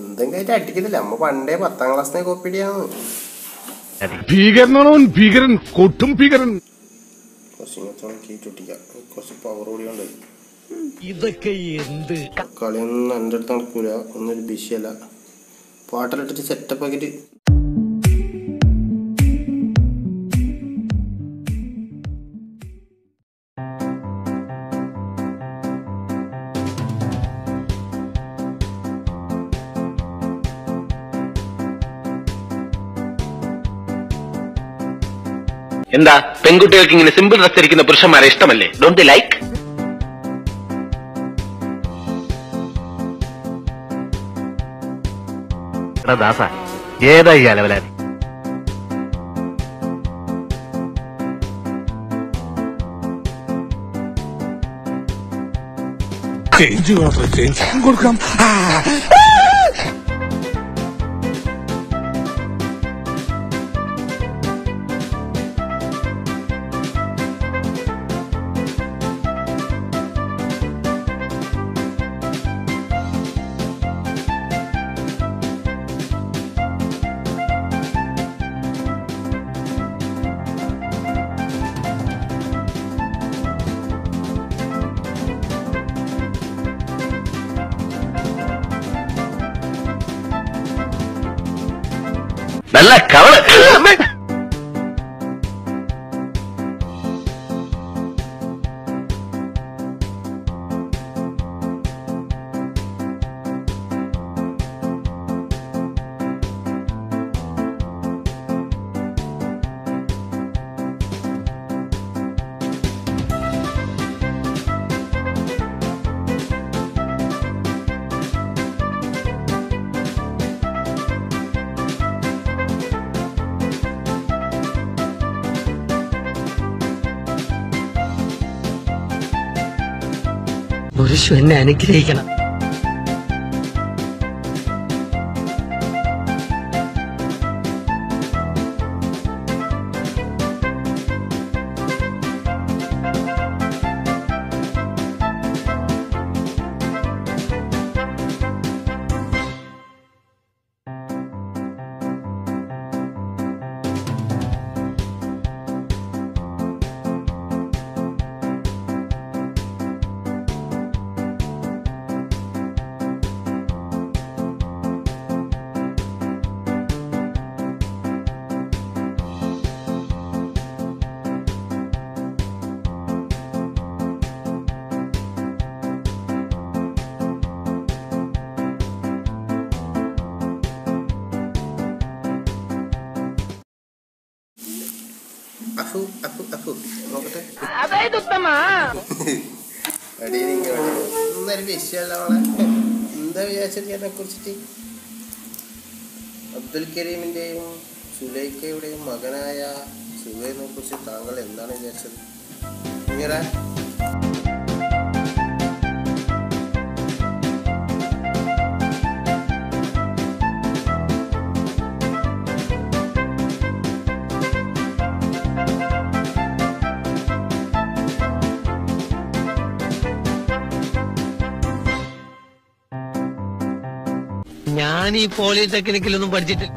എന്തെങ്കിലും ആയിട്ട് അടിക്കുന്നില്ല അമ്മ പണ്ടേ പത്താം ക്ലാസ്സിനെ കോപ്പിടിയാന്ന് ഭീകരനാണോ ഭീകരൻ കൊട്ടും ഭീകരൻ കുറച്ച് ഇങ്ങനത്തെ ഉണക്കി ചുട്ടിക്കാം കുറച്ച് പവർ കൂടി ഉണ്ട് ഇതൊക്കെ എന്ത് കളിയൊന്നും എൻ്റെ അടുത്ത് നടക്കൂല ഒന്നൊരു ബിഷിയല്ല പാട്ടിലിട്ടിട്ട് സെറ്റപ്പ് ആക്കിയിട്ട് എന്താ പെൺകുട്ടികൾക്ക് ഇങ്ങനെ സിമ്പിൾ ഡ്രസ് ധരിക്കുന്ന പുരുഷന്മാരെ ഇഷ്ടമല്ലേ ഡോണ്ട് ലൈക്ക് ദാസ ഏതാ ഈ അലവലാതി ചേഞ്ച് മാത്രം ചേഞ്ച് കൊടുക്കാം നല്ല കവള് പുരുഷു എന്നെ അനുഗ്രഹിക്കണം അഫു അഫു അഫു നോക്കട്ടെ അടിയിൽ ഇങ്ങനെ ഒന്നൊരു വിഷയമല്ല അവളെ എന്താ വിചാരിച്ചത് എന്നെ കുറിച്ചിട്ട് അബ്ദുൽ കരീമിന്റെയും സുലൈക്കയുടെയും മകനായ സുഹൈനെ കുറിച്ച് താങ്കൾ എന്താണ് വിചാരിച്ചത് ഇങ്ങനെ ഞാൻ ഈ പോളിടെക്നിക്കിലൊന്നും പഠിച്ചിട്ടില്ല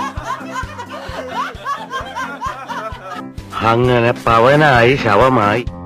അങ്ങനെ പവനായി ശവമായി